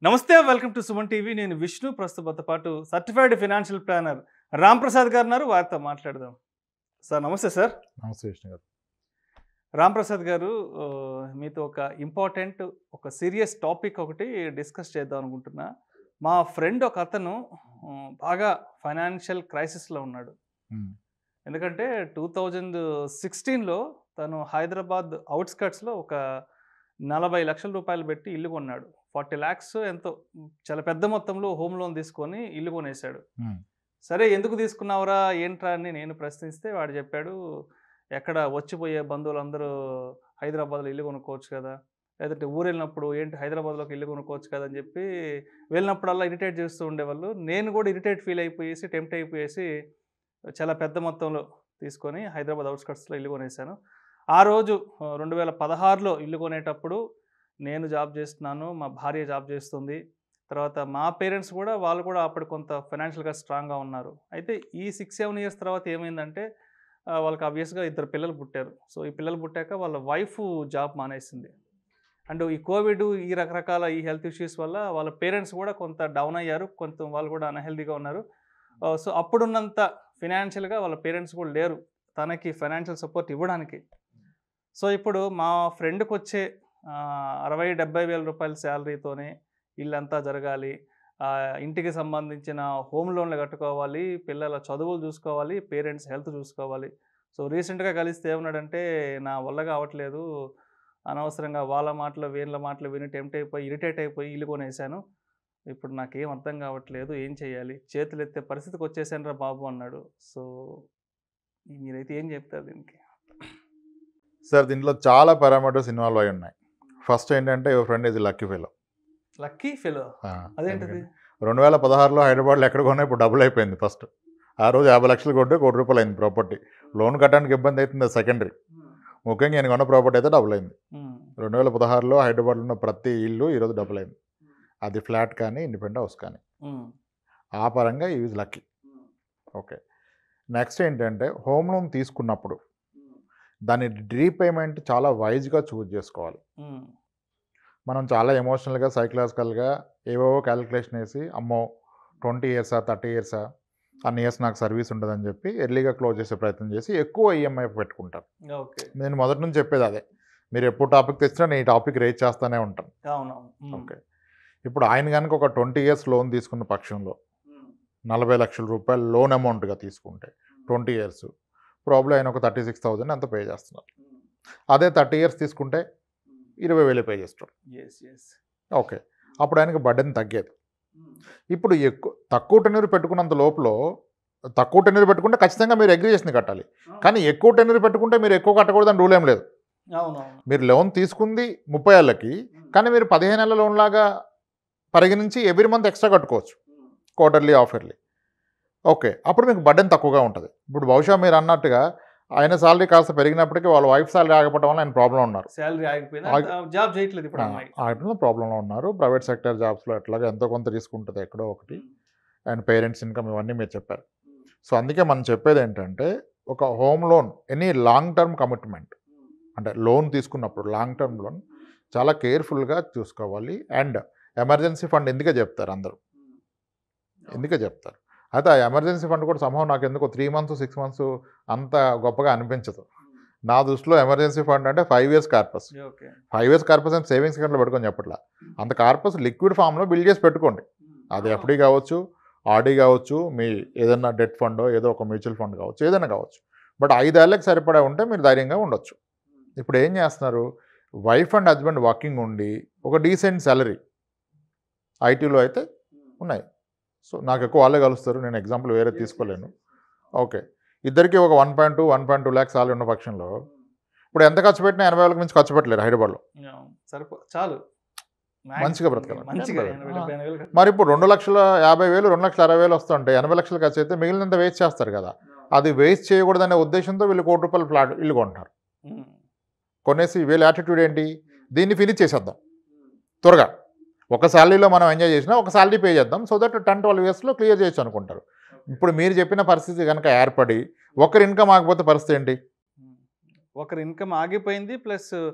నమస్తే welcome to Suman TV నేను విష్ణు ప్రస్తుతంతో పాటు certified financial planner Ram Prasad garu ఉన్నారు వారితో మాట్లాడదాం సార్ నమస్తే సార్ నమస్తే విష్ణు గారు రామ్ ప్రసాద్ గారు ఆ, మీతో ఒక ఇంపార్టెంట్ ఒక సీరియస్ టాపిక్ ఒకటి డిస్కస్ చేద్దాం అనుకుంటున్నా మా ఫ్రెండ్ ఒక అతను ఆ, బాగా ఫైనాన్షియల్ క్రైసిస్లో ఉన్నాడు ఉమ్, ఎందుకంటే టూ థౌజండ్ సిక్స్టీన్లో తను హైదరాబాద్ అవుట్స్కట్స్లో ఒక నలభై లక్షల రూపాయలు పెట్టి ఇల్లు కొన్నాడు ఫార్టీ ల్యాక్స్ ఎంతో చాలా పెద్ద మొత్తంలో హోమ్ లోన్ తీసుకొని ఇల్లు కొనేసాడు ఉమ్, సరే ఎందుకు తీసుకున్నావురా ఏంట్రా అని నేను ప్రశ్నిస్తే వాడు చెప్పాడు ఎక్కడ వచ్చిపోయే బంధువులందరూ హైదరాబాద్లో ఇల్లు కొనుక్కోవచ్చు కదా లేదంటే ఊరు వెళ్ళినప్పుడు ఏంటి హైదరాబాద్లోకి ఇల్లు కొనుక్కోవచ్చు కదా అని చెప్పి వెళ్ళినప్పుడల్లా ఇరిటేట్ చేస్తూ ఉండేవాళ్ళు నేను కూడా ఇరిటేట్ ఫీల్ అయిపోయేసి టెంప్ట్ అయిపోయేసి చాలా పెద్ద మొత్తంలో తీసుకొని హైదరాబాద్ అవుట్స్కట్స్లో ఇల్లు కొనేసాను ఆ రోజు ఆ, రెండు వేల పదహారులో ఇల్లు కొనేటప్పుడు నేను జాబ్ చేస్తున్నాను మా భార్య జాబ్ చేస్తుంది తర్వాత మా పేరెంట్స్ కూడా వాళ్ళు కూడా అప్పుడు కొంత ఫైనాన్షియల్గా స్ట్రాంగ్గా ఉన్నారు అయితే ఈ సిక్స్ సెవెన్ ఇయర్స్ తర్వాత ఏమైందంటే ఆ, వాళ్ళకి ఆబ్వియస్గా ఇద్దరు పిల్లలు పుట్టారు సో ఈ పిల్లలు పుట్టాక వాళ్ళ వైఫ్ జాబ్ మానేసింది అండ్ ఈ కోవిడ్ ఈ రకరకాల ఈ హెల్త్ ఇష్యూస్ వల్ల వాళ్ళ పేరెంట్స్ కూడా కొంత డౌన్ అయ్యారు కొంత వాళ్ళు కూడా అన్హెల్దీగా ఉన్నారు ఆ, సో అప్పుడున్నంత ఫినాన్షియల్గా వాళ్ళ పేరెంట్స్ కూడా లేరు తనకి ఫైనాన్షియల్ సపోర్ట్ ఇవ్వడానికి సో ఇప్పుడు మా ఫ్రెండ్కి వచ్చే ఆ, అరవై డెబ్బై వేల రూపాయల శాలరీతోనే ఇల్లంతా జరగాలి ఆ, ఇంటికి సంబంధించిన హోమ్ లోన్లు కట్టుకోవాలి పిల్లల చదువులు చూసుకోవాలి పేరెంట్స్ హెల్త్ చూసుకోవాలి సో రీసెంట్గా కలిస్తే ఏమన్నాడంటే నా వల్ల కావట్లేదు అనవసరంగా వాళ్ళ మాటలు వీళ్ళ మాటలు విని టెంప్ట్ అయిపోయి ఇరిటేట్ అయిపోయి ఇల్లు కొనేసాను ఇప్పుడు నాకేం అర్థం కావట్లేదు ఏం చేయాలి చేతులు ఎత్తే పరిస్థితికి వచ్చేసాను రా బాబు అన్నాడు సో మీరైతే ఏం చెప్తారు దీనికి సార్ దీంట్లో చాలా పారామీటర్స్ ఇన్వాల్వ్ అయి ఉన్నాయి ఫస్ట్ ఏంటంటే యువర్ ఫ్రెండ్ ఇది లక్కీ ఫెలో లక్కీ ఫెలో అదేంటిది రెండు వేల పదహారులో హైదరాబాద్లో ఎక్కడ కొన్నా ఇప్పుడు డబుల్ అయిపోయింది ఫస్ట్ ఆ రోజు యాభై లక్షలు కొట్టే కోటి రూపాయలు అయింది ప్రాపర్టీ లోన్ కట్టడానికి ఇబ్బంది అవుతుంది సెకండరీ ముఖ్యంగా నేను కొన్న ప్రాపర్టీ అయితే డబుల్ అయింది ఉమ్, రెండు వేల పదహారులో హైదరాబాద్లో ఉన్న ప్రతి ఇల్లు ఈరోజు డబుల్ అయింది అది ఫ్లాట్ కానీ ఇండిపెండెంట్ హౌస్ కానీ ఉమ్, ఆ పరంగా ఈజ్ లక్కీ ఓకే నెక్స్ట్ ఏంటంటే హోమ్ లోన్ తీసుకున్నప్పుడు దాని రీపేమెంట్ చాలా వైజ్గా చూజ్ చేసుకోవాలి ఉమ్, మనం చాలా ఎమోషనల్గా సైకలాజికల్గా ఏవేవో క్యాలిక్యులేషన్ వేసి అమ్మో ట్వంటీ ఇయర్సా థర్టీ ఇయర్సా అన్ని ఇయర్స్ నాకు సర్వీస్ ఉంటుందని చెప్పి ఎర్లీగా క్లోజ్ చేసే ప్రయత్నం చేసి ఎక్కువ ఈఎంఐ పెట్టుకుంటారు ఓకే నేను మొదటి నుంచి చెప్పేది అదే మీరు ఎప్పుడు టాపిక్ తెచ్చినా నేను ఈ టాపిక్ రేజ్ చేస్తూనే ఉంటాను అవునవును ఉమ్, ఓకే ఇప్పుడు ఆయన కనుక ఒక ట్వంటీ ఇయర్స్ లోన్ తీసుకున్న పక్షంలో ఉమ్, నలభై లక్షల రూపాయలు లోన్ అమౌంట్గా తీసుకుంటే ట్వంటీ ఇయర్స్ ప్రాబ్లం ఆయన ఒక థర్టీ సిక్స్ థౌజండ్ అంత పే చేస్తున్నారు ఉమ్, అదే థర్టీ ఇయర్స్ తీసుకుంటే ఉమ్, ఇరవై వేలు పే చేస్తారు yes, yes. ఓకే అప్పుడు ఆయనకి బడ్డని తగ్గేది ఉమ్, ఇప్పుడు ఎక్కువ తక్కువ టెన్యూర్ పెట్టుకున్నంత లోపల తక్కువ టెన్యూర్ పెట్టుకుంటే ఖచ్చితంగా మీరు అగ్రిగేషన్ కట్టాలి కానీ ఎక్కువ టెన్యూర్ పెట్టుకుంటే మీరు ఎక్కువ కట్టకూడదని రూల్ ఏం లేదు అవునవును మీరు లోన్ తీసుకుంది ముప్పై ఏళ్ళకి ఉమ్, కానీ మీరు పదిహేను ఏళ్ళ లోన్ లాగా పరిగణించి ఎవ్రీ మంత్ ఎక్స్ట్రా కట్టుకోవచ్చు ఉమ్, క్వార్టర్లీ ఆఫర్లీ ఓకే అప్పుడు మీకు బడ్డన్ తక్కువగా ఉంటుంది ఇప్పుడు బహుశా మీరు అన్నట్టుగా ఆయన సాలరీ కాస్త పెరిగినప్పటికీ వాళ్ళ వైఫ్ సాలరీ ఆగపడడం వల్ల ఆయన ప్రాబ్లం ఉన్నారు శాలరీ ఆగిపోయింది ఆగి- ఆ, జాబ్ చేయట్లేదు ఇప్పుడు అమ్మాయి ఆగటంలో ప్రాబ్లంలో ఉన్నారు ప్రైవేట్ సెక్టర్ జాబ్స్లో ఎట్లాగా ఎంతో కొంత తీసుకుంటుంది ఎక్కడో ఒకటి అండ్ పేరెంట్స్ ఇన్కమ్ ఇవన్నీ మీరు చెప్పారు సో అందుకే మనం చెప్పేది ఏంటంటే ఒక home loan any long term commitment అంటే లోన్ తీసుకున్నప్పుడు లాంగ్ టర్మ్ లోన్ చాలా కేర్ఫుల్గా చూసుకోవాలి అండ్ ఎమర్జెన్సీ ఫండ్ ఎందుకే చెప్తారు అందరూ ఎందుకే చెప్తారు అయితే ఆ ఎమర్జెన్సీ ఫండ్ కూడా సంభవం నాకు ఎందుకో త్రీ మంత్స్ సిక్స్ మంత్స్ అంత గొప్పగా అనిపించదు నా దృష్టిలో ఎమర్జెన్సీ ఫండ్ అంటే five years corpus okay five years corpus అని సేవింగ్స్ అకౌంట్లో పెట్టుకొని చెప్పట్లా అంత కార్పస్ లిక్విడ్ ఫామ్లో బిల్డ్ చేసి పెట్టుకోండి అది ఎఫ్డీ కావచ్చు ఆర్డీ కావచ్చు మీ ఏదైనా డెట్ ఫండో ఏదో ఒక మ్యూచువల్ ఫండ్ కావచ్చు ఏదైనా కావచ్చు బట్ ఐదేళ్ళకి సరిపడా ఉంటే మీరు ధైర్యంగా ఉండొచ్చు ఇప్పుడు ఏం చేస్తున్నారు వైఫ్ అండ్ హస్బెండ్ వర్కింగ్ ఉండి ఒక డీసెంట్ సాలరీ ఐటీలో అయితే ఉన్నాయి సో నాకు ఎక్కువ వాళ్ళే కలుస్తారు నేను ఎగ్జాంపుల్ వేరే తీసుకోలేను ఓకే ఇద్దరికి ఒక one point two one point two lakhs salary ఉన్న పక్షంలో ఇప్పుడు ఎంత ఖర్చు పెట్టినా ఎనభై వేలకు మించి ఖర్చు పెట్టలేరు హైదరాబాద్లో సరిపో చాలు మంచిగా బ్రతకాలి. మంచిగా ఎనభై ఎనభై డెబ్బై ఎనభై వేలు మరి ఇప్పుడు రెండు లక్షల యాభై వేలు రెండు లక్షల అరవై వేలు వస్తుంటే ఎనభై లక్షలు ఖర్చు అయితే మిగిలినంత వేస్ట్ చేస్తారు కదా అది వేస్ట్ చేయకూడదనే ఉద్దేశంతో వీళ్ళు కోటి రూపాయల ఫ్లాట్ ఇల్లు కొంటున్నారు ఉమ్, కొనేసి వీళ్ళ యాటిట్యూడ్ ఏంటి దీన్ని ఫినిష్ చేసేద్దాం త్వరగా ఒక శాలరీలో మనం ఎంజాయ్ చేసినా ఒక శాలరీ పే చేద్దాం సో దట్ టెన్ ట్వెల్వ్ ఇయర్స్లో క్లియర్ చేయొచ్చు అనుకుంటారు ఇప్పుడు మీరు చెప్పిన పరిస్థితి కనుక ఏర్పడి ఒకరి ఇన్కమ్ ఆగిపోతే పరిస్థితి ఏంటి ఉమ్. ఒకరి ఇన్కమ్ ఆగిపోయింది ప్లస్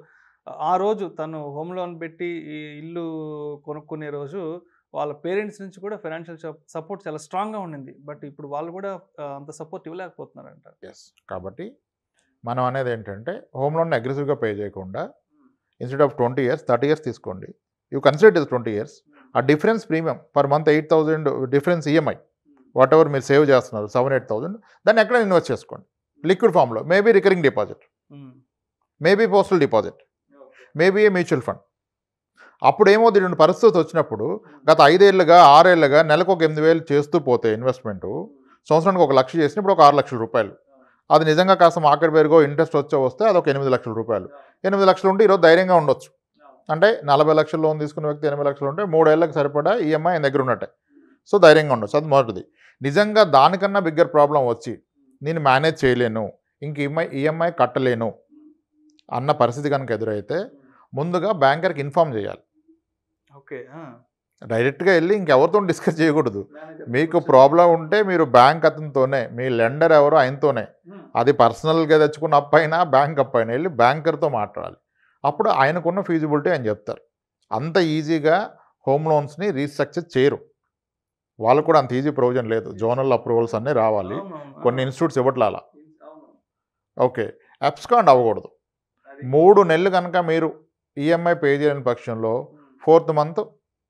ఆ రోజు తను హోమ్ లోన్ పెట్టి ఈ ఇల్లు కొనుక్కునే రోజు వాళ్ళ పేరెంట్స్ నుంచి కూడా ఫైనాన్షియల్ సపోర్ట్ చాలా స్ట్రాంగ్గా ఉండింది బట్ ఇప్పుడు వాళ్ళు కూడా ఆ, అంత సపోర్ట్ ఇవ్వలేకపోతున్నారంట ఎస్ కాబట్టి మనం అనేది ఏంటంటే హోమ్ లోన్ అగ్రెసివ్గా పే చేయకుండా instead of twenty years thirty years తీసుకోండి you consider is twenty years ఆ difference premium per month eight thousand difference EMI whatever మీరు సేవ్ చేస్తున్నారు సెవెన్ ఎయిట్ థౌసండ్ దాన్ని ఎక్కడ ఇన్వెస్ట్ చేసుకోండి లిక్విడ్ ఫామ్లో maybe recurring deposit um. Maybe postal deposit maybe a mutual fund అప్పుడు ఏమవుతుంది ఇటువంటి పరిస్థితి వచ్చినప్పుడు గత ఐదేళ్లుగా ఆరేళ్లుగా నెలకు ఒక ఎనిమిది వేలు చేస్తూ పోతే ఇన్వెస్ట్మెంట్ సంవత్సరానికి ఒక లక్ష చేసినప్పుడు ఒక ఆరు లక్షల రూపాయలు అది నిజంగా కాస్త మార్కెట్ పెరిగో ఇంట్రెస్ట్ వచ్చో వస్తే అది ఒక ఎనిమిది లక్షల రూపాయలు ఎనిమిది లక్షలు ఉంటే ఈరోజు ధైర్యంగా ఉండొచ్చు అంటే నలభై లక్షల లోన్ తీసుకున్న వ్యక్తి ఎనభై లక్షలు ఉంటే మూడేళ్లకు సరిపడా ఈఎంఐ ఆయన దగ్గర ఉన్నట్టే సో ధైర్యంగా ఉండొచ్చు అది మొదటిది నిజంగా దానికన్నా బిగ్గర్ ప్రాబ్లం వచ్చి నేను మేనేజ్ చేయలేను ఇంక ఈఎంఐ ఈఎంఐ కట్టలేను అన్న పరిస్థితి కనుక ఎదురైతే ముందుగా బ్యాంకర్కి ఇన్ఫామ్ చేయాలి ఓకే ఆ. డైరెక్ట్గా వెళ్ళి ఇంకెవరితో డిస్కస్ చేయకూడదు మీకు ప్రాబ్లం ఉంటే మీరు బ్యాంక్ అతనితోనే మీ లెండర్ ఎవరో ఆయనతోనే ఉమ్. అది పర్సనల్గా తెచ్చుకున్న అప్పు అయినా బ్యాంక్ అప్పు అయినా వెళ్ళి బ్యాంకర్తో మాట్లాడాలి అప్పుడు ఆయనకున్న ఫీజిబిలిటీ అని చెప్తారు అంత ఈజీగా హోమ్ లోన్స్ని రీస్ట్రక్చర్ చేయరు వాళ్ళు కూడా అంత ఈజీ ప్రొవిజన్ లేదు జోనల్ అప్రూవల్స్ అన్నీ రావాలి అవునవును. కొన్ని ఇన్స్టిట్యూట్స్ ఇవ్వట్లా అలా అవును. ఓకే అబ్స్కాండ్ అవ్వకూడదు అది. మూడు నెలలు కనుక మీరు ఈఎంఐ పే చేయని పక్షంలో ఉమ్. ఫోర్త్ మంత్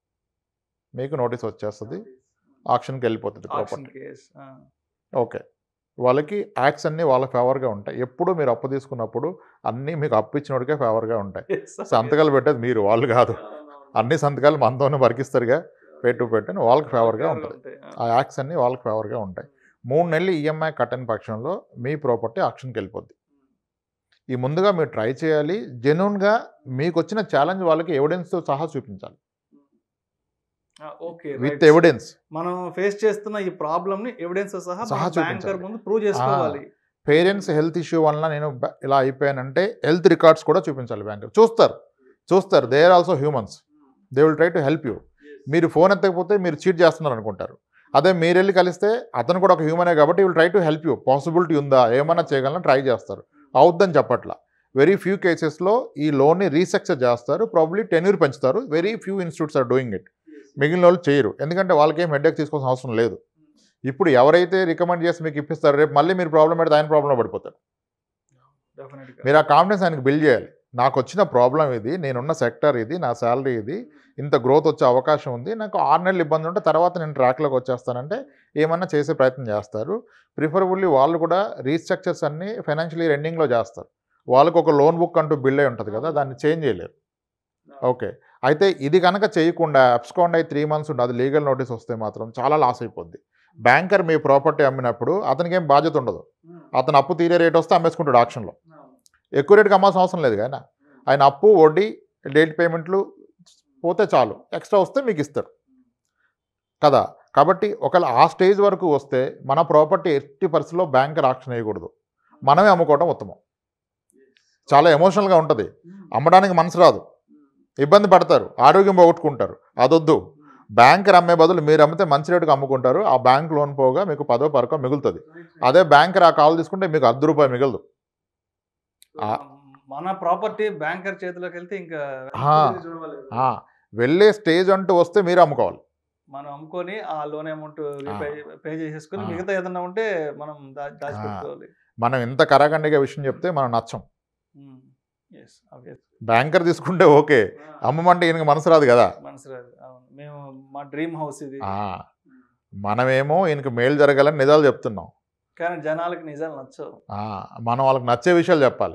మీకు నోటీస్ వచ్చేస్తుంది ఆక్షన్కి వెళ్ళిపోతుంది ఆక్షన్ ప్రాపర్టీ కేస్ ఆ. ఓకే వాళ్ళకి యాక్ట్స్ అన్నీ వాళ్ళ ఫేవర్గా ఉంటాయి ఎప్పుడు మీరు అప్పు తీసుకున్నప్పుడు అన్నీ మీకు అప్పు ఇచ్చినోడికే ఫేవర్గా ఉంటాయి Yes, sir. సంతకాలు పెట్టేది మీరు వాళ్ళు కాదు అవునవును. అన్ని సంతకాలు మనతోనే వరికిస్తారుగా పెట్టు పెట్టని వాళ్ళకి ఫేవర్గా ఫేవర్గా ఉంటుంది ఉంటాయి. ఆ యాక్ట్స్ అన్నీ వాళ్ళకి ఫేవర్గా ఉంటాయి మూడు నెలలు ఈఎంఐ కట్టని పక్షంలో మీ ప్రాపర్టీ ఆక్షన్కి వెళ్ళిపోద్ది ఈ ముందుగా మీరు ట్రై చేయాలి జెన్యున్గా మీకు వచ్చిన ఛాలెంజ్ వాళ్ళకి ఎవిడెన్స్తో సహా చూపించాలి ఆ, ఓకే విత్ రైట్. ఎవిడెన్స్ మనం ఫేస్ చేస్తున్న ఈ ప్రాబ్లమ్ ని ఎవిడెన్స్ సహా సహా బ్యాంకర్ చూపించాలి. ముందు ప్రూవ్ చేసుకోవాలి పేరెంట్స్ హెల్త్ ఇష్యూ వలన నేను బ- ఇలా అయిపోయానంటే హెల్త్ రికార్డ్స్ కూడా చూపించాలి బ్యాంకర్ చూస్తారు చూస్తారు they are also humans they will try to help you మీరు ఫోన్ ఎత్తకపోతే మీరు చీట్ చేస్తున్నారు అనుకుంటారు అదే మీరు వెళ్ళి కలిస్తే అతను కూడా ఒక హ్యూమనే కాబట్టి will try to help you possibility ఉందా ఏమన్నా చేయగలనా ట్రై చేస్తారు అవుద్దని చెప్పట్లా వెరీ ఫ్యూ కేసెస్లో ఈ లోన్ని రీస్ట్రక్చర్ చేస్తారు ప్రాబ్లీ టెన్యూర్ పెంచుతారు very few institutes are doing it మిగిలిన వాళ్ళు చేయరు ఎందుకంటే వాళ్ళకి ఏం హెడ్ఏక్ తీసుకోవాల్సిన అవసరం లేదు ఇప్పుడు ఎవరైతే రికమెండ్ చేసి మీకు ఇప్పిస్తారో రేపు మళ్ళీ మీరు ప్రాబ్లం పెడితే ఆయన ప్రాబ్లంలో పడిపోతారు Definitely గా. మీరు ఆ కాన్ఫిడెన్స్ ఆయనకి బిల్డ్ చేయాలి నాకు వచ్చిన ప్రాబ్లం ఇది నేనున్న సెక్టర్ ఇది నా శాలరీ ఇది ఇంత గ్రోత్ వచ్చే అవకాశం ఉంది నాకు ఆరు నెలలు ఇబ్బంది ఉంటే తర్వాత నేను ట్రాక్లోకి వచ్చేస్తానంటే ఏమన్నా చేసే ప్రయత్నం చేస్తారు ప్రిఫరబుల్లీ వాళ్ళు కూడా రీస్ట్రక్చర్స్ అన్నీ ఫైనాన్షియల్ ఇయర్ ఎండింగ్లో చేస్తారు వాళ్ళకు ఒక లోన్ బుక్ అంటూ బిల్డ్ అయి ఉంటుంది కదా దాన్ని చేంజ్ చేయలేరు ఓకే అయితే ఇది కనుక చేయకుండా అబ్స్కాండ్ అయి త్రీ మంత్స్ ఉండి అది లీగల్ నోటీస్ వస్తే మాత్రం చాలా లాస్ అయిపోద్ది బ్యాంకర్ మీ ప్రాపర్టీ అమ్మినప్పుడు అతనికి ఏం బాధ్యత ఉండదు అతను అప్పు తీరే రేట్ వస్తే అమ్మేసుకుంటాడు ఆక్షన్లో ఎక్కువ రేటుకి అమ్మాల్సిన అవసరం లేదు కానీ ఆయన అప్పు వడ్డీ డేట్ పేమెంట్లు పోతే చాలు ఎక్స్ట్రా వస్తే మీకు ఇస్తారు కదా కాబట్టి ఒకవేళ ఆ స్టేజ్ వరకు వస్తే మన ప్రాపర్టీ ఎట్టి పరిస్థితుల్లో బ్యాంకర్ ఆక్షన్ వేయకూడదు మనమే అమ్ముకోవడం ఉత్తమం చాలా ఎమోషనల్గా ఉంటుంది అమ్మడానికి మనసు రాదు ఇబ్బంది పడతారు ఆరోగ్యం పోగొట్టుకుంటారు అదొద్దు బ్యాంకర్ అమ్మే బదులు మీరు అమ్మితే మంచి రేటుకి అమ్ముకుంటారు ఆ బ్యాంక్ లోన్ పోగా మీకు పదో పరకో మిగులుతుంది అదే బ్యాంకర్ ఆ కాల్ తీసుకుంటే మీకు అర్ధ రూపాయి మిగలదు ఆ- మన ప్రాపర్టీ బ్యాంకర్ చేతిలోకి వెళ్తే ఇంకా ఆ. ఆ, వెళ్ళే స్టేజ్ అంటూ వస్తే మీరు అమ్ముకోవాలి మనం అమ్ముకొని ఆ లోన్ అమౌంట్ పే చేసేసుకుని ఆ. మిగతా ఏదన్నా ఉంటే మనం దా- దాచిపెట్టుకోవాలి మనం ఇంత కరాఖండిగా విషయం చెప్తే మనం నచ్చం ఎస్ ఓకే బ్యాంకర్ తీసుకుంటే ఓకే అమ్మమంటే ఈయనకి మనసు రాదు కదా మనసు రాదు అవును మేము మా డ్రీమ్ హౌస్ ఇది ఆ, మనమేమో ఈయనకి మేలు జరగాలని నిజాలు చెప్తున్నాం కానీ జనాలకి నిజాలు నచ్చవు ఆ, మనం వాళ్ళకి నచ్చే విషయాలు చెప్పాలి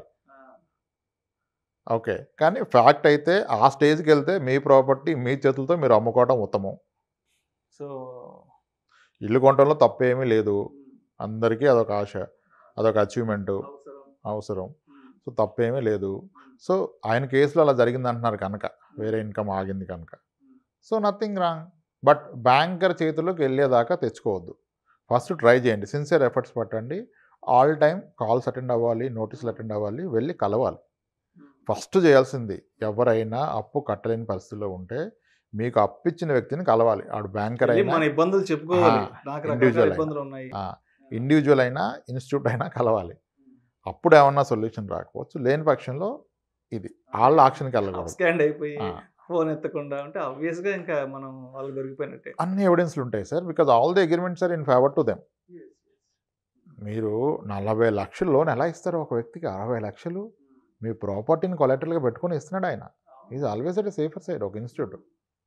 ఓకే కానీ ఫ్యాక్ట్ అయితే ఆ స్టేజ్కి వెళ్తే మీ ప్రాపర్టీ మీ చేతులతో మీరు అమ్ముకోవడం ఉత్తమం సో ఇల్లు కొనడంలో తప్పేమీ లేదు అందరికీ అదొక ఆశ అదొక అచీవ్మెంట్ అవసరం సో తప్పేమీ లేదు సో ఆయన కేసులో అలా జరిగింది అంటున్నారు కనుక వేరే ఇన్కమ్ ఆగింది కనుక so nothing wrong but banker చేతిలోకి వెళ్ళేదాకా తెచ్చుకోవద్దు ఫస్ట్ ట్రై చేయండి సిన్సియర్ ఎఫర్ట్స్ పట్టండి ఆల్ టైం కాల్స్ అటెండ్ అవ్వాలి నోటీసులు అటెండ్ అవ్వాలి వెళ్ళి కలవాలి ఫస్ట్ చేయాల్సింది ఎవరైనా అప్పు కట్టలేని పరిస్థితిలో ఉంటే మీకు అప్పిచ్చిన వ్యక్తిని కలవాలి ఆడు బ్యాంకర్ వెళ్ళి అయినా మన ఇబ్బందులు చెప్పుకోవాలి ఆ, నాకు individual రకరకాల అయినా. ఇబ్బందులు ఉన్నాయి ఇండివిజువల్ అయినా ఇన్స్టిట్యూట్ అయినా కలవాలి అప్పుడు ఏమన్నా సొల్యూషన్ రాకపోవచ్చు లేని పక్షంలో ఇది వాళ్ళ ఆక్షన్కి వెళ్ళకూడదు స్కాండ్ అయిపోయి ఆ. ఫోన్ ఎత్తకుండా అంటే obvious గా ఇంకా మనం వాళ్ళు దొరికిపోయినట్టే అన్ని ఎవిడెన్స్లు ఉంటాయి sir because all the agreements are in favour to them మీరు నలభై లక్షలు లోన్ ఎలా ఇస్తారు ఒక వ్యక్తికి అరవై లక్షలు మీ ప్రాపర్టీని కొలెక్టర్గా పెట్టుకొని ఇస్తున్నాడు ఆయన is always at safer side ఒక ఇన్స్టిట్యూట్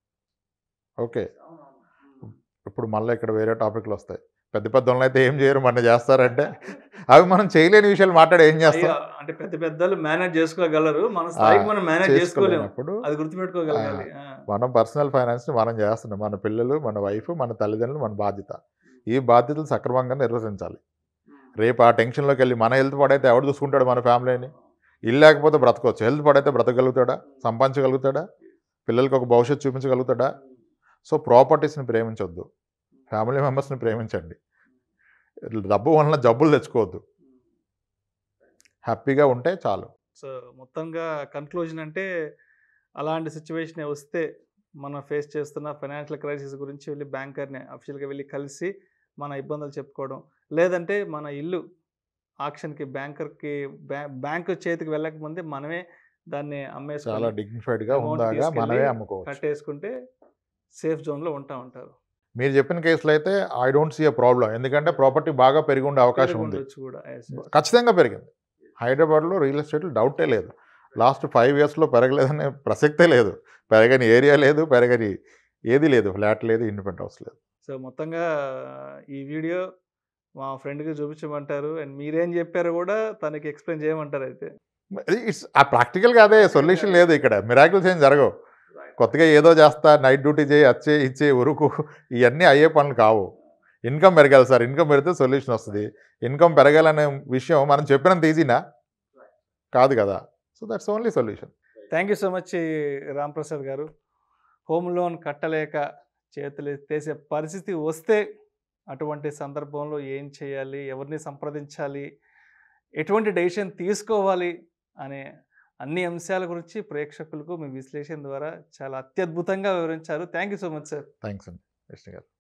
ఓకే ఇప్పుడు మళ్ళీ ఇక్కడ వేరే టాపిక్లు వస్తాయి పెద్ద పెద్ద వాళ్ళని అయితే ఏం చేయరు మన చేస్తారంటే అవి మనం చేయలేని విషయాలు మాట్లాడి ఏం చేస్తాం అయ్యా, అంటే పెద్ద పెద్దలు మేనేజ్ చేసుకోగలరు మన స్థాయికి మనం మేనేజ్ చేసుకోలేము చేసుకోలేనప్పుడు అది గుర్తుపెట్టుకోగలగాలి ఆ. మనం పర్సనల్ ఫైనాన్స్ని మనం చేస్తున్నాం మన పిల్లలు మన వైఫ్ మన తల్లిదండ్రులు మన బాధ్యత ఈ బాధ్యతలు సక్రమంగా నిర్వహించాలి రేపు ఆ టెన్షన్లోకి వెళ్ళి మన హెల్త్ పాడైతే ఎవడు చూసుకుంటాడు మన ఫ్యామిలీని ఇల్లు లేకపోతే బ్రతకొచ్చు హెల్త్ పాడైతే బ్రతకగలుగుతాడా సంపాదించగలుగుతాడా పిల్లలకి ఒక భవిష్యత్తు చూపించగలుగుతాడా సో ప్రాపర్టీస్ని ప్రేమించొద్దు ఫ్యామిలీ మెంబర్స్ని ప్రేమించండి డబ్బు వలన జబ్బులు తెచ్చుకోవద్దు హ్యాపీగా ఉంటే చాలు సో మొత్తంగా కన్క్లూజన్ అంటే అలాంటి సిచ్యువేషన్ వస్తే మనం ఫేస్ చేస్తున్న ఫైనాన్షియల్ క్రైసిస్ గురించి వెళ్ళి బ్యాంకర్ని అఫీషియల్గా వెళ్ళి కలిసి మన ఇబ్బందులు చెప్పుకోవడం లేదంటే మన ఇల్లు ఆక్షన్కి బ్యాంకర్కి బ్యా బ్యాంకు చేతికి వెళ్ళకముందే మనమే దాన్ని చాలా అమ్మేసుకోవాలి డిగ్నిఫైడ్గా Amount ఉందాగా తీసుకెళ్ళి మనమే అమ్ముకోవచ్చు కట్టేసుకుంటే సేఫ్ జోన్లో ఉంటా ఉంటారు మీరు చెప్పిన కేసులో అయితే I don't see a problem ఎందుకంటే ప్రాపర్టీ బాగా పెరిగి ఉండే అవకాశం ఉంది ఉండొచ్చు కూడా yes, yes. ఖచ్చితంగా పెరిగింది హైదరాబాద్లో రియల్ ఎస్టేట్లో డౌటే లేదు లాస్ట్ ఫైవ్ ఇయర్స్లో పెరగలేదనే ప్రసక్తే లేదు పెరగని ఏరియా లేదు పెరగని ఏది లేదు ఫ్లాట్ లేదు ఇండిపెండెంట్ హౌస్ లేదు సో మొత్తంగా ఈ వీడియో మా ఫ్రెండ్కి చూపించమంటారు అండ్ మీరేం చెప్పారో కూడా తనకి ఎక్స్ప్లెయిన్ చేయమంటారు అయితే ఇట్స్ ఆ ప్రాక్టికల్గా అదే సొల్యూషన్ లేదు ఇక్కడ మిరాకిల్స్ ఏం జరగవు కొత్తగా ఏదో చేస్తా నైట్ డ్యూటీ చేయి వచ్చే ఇచ్చే ఉరుకు ఇవన్నీ అయ్యే పనులు కావు ఇన్కమ్ పెరగాలి సార్ ఇన్కమ్ పెడితే సొల్యూషన్ వస్తుంది ఇన్కమ్ పెరగాలనే విషయం మనం చెప్పినంత ఈజీనా కాదు కదా so that's only solution thank you so much Ram Prasad garu home loan కట్టలేక చేతులు ఎత్తేసే పరిస్థితి వస్తే అటువంటి సందర్భంలో ఏం చేయాలి ఎవరిని సంప్రదించాలి ఎటువంటి డెసిషన్ తీసుకోవాలి అనే అన్ని అంశాల గురించి ప్రేక్షకులకు మీ విశ్లేషణ ద్వారా చాలా అత్యద్భుతంగా వివరించారు thank you so much sir thanks అండి విష్ణు గారు